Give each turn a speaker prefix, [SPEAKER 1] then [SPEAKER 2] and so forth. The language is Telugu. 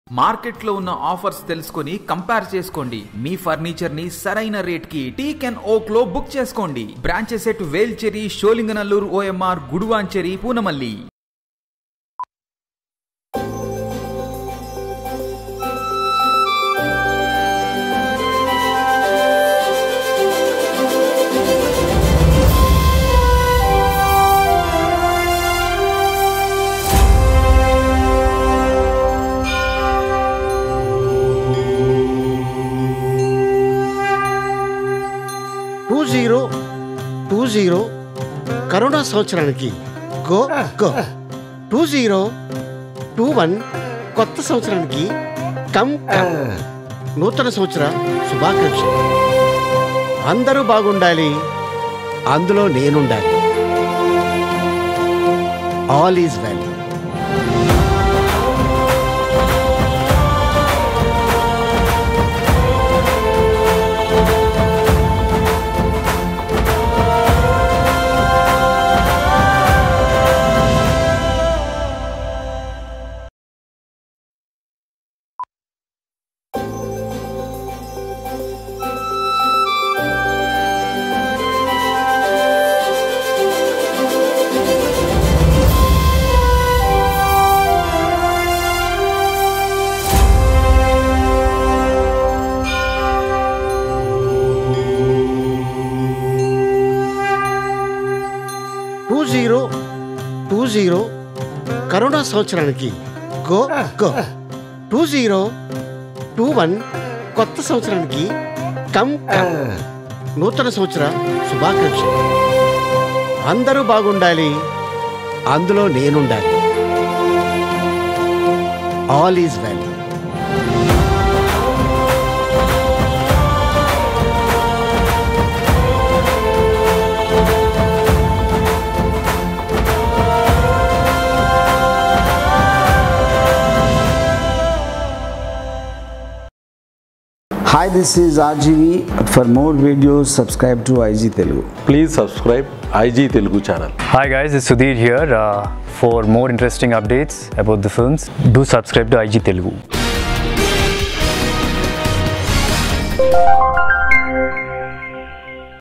[SPEAKER 1] మార్కెట్లో ఉన్న ఆఫర్స్ తెలుసుకొని కంపేర్ చేసుకోండి మీ ఫర్నిచర్ ని సరైన రేట్ కి టీక్ అండ్ ఓక్ లో బుక్ చేసుకోండి branches at Velachery Sholinganallur OMR Guduvanchery Poonamallee
[SPEAKER 2] two zero two zero corona సంవత్సరానికి go go two zero two one కొత్త సంవత్సరానికి కమ్ కమ్ నూతన సంవత్సర శుభాకాంక్షలు అందరూ బాగుండాలి అందులో నేనుండాలి all is well two zero two zero corona సంవత్సరానికి go go two zero two one కొత్త సంవత్సరానికి కమ్ కమ్ నూతన సంవత్సర శుభాకాంక్షలు అందరూ బాగుండాలి అందులో నేనుండాలి all is well
[SPEAKER 3] Hi, this is RGV. For more videos, subscribe to IG Telugu.
[SPEAKER 4] Please subscribe IG Telugu channel
[SPEAKER 5] Hi guys, it's Sudhir here. Uh, for more interesting updates about the films, do subscribe to IG Telugu.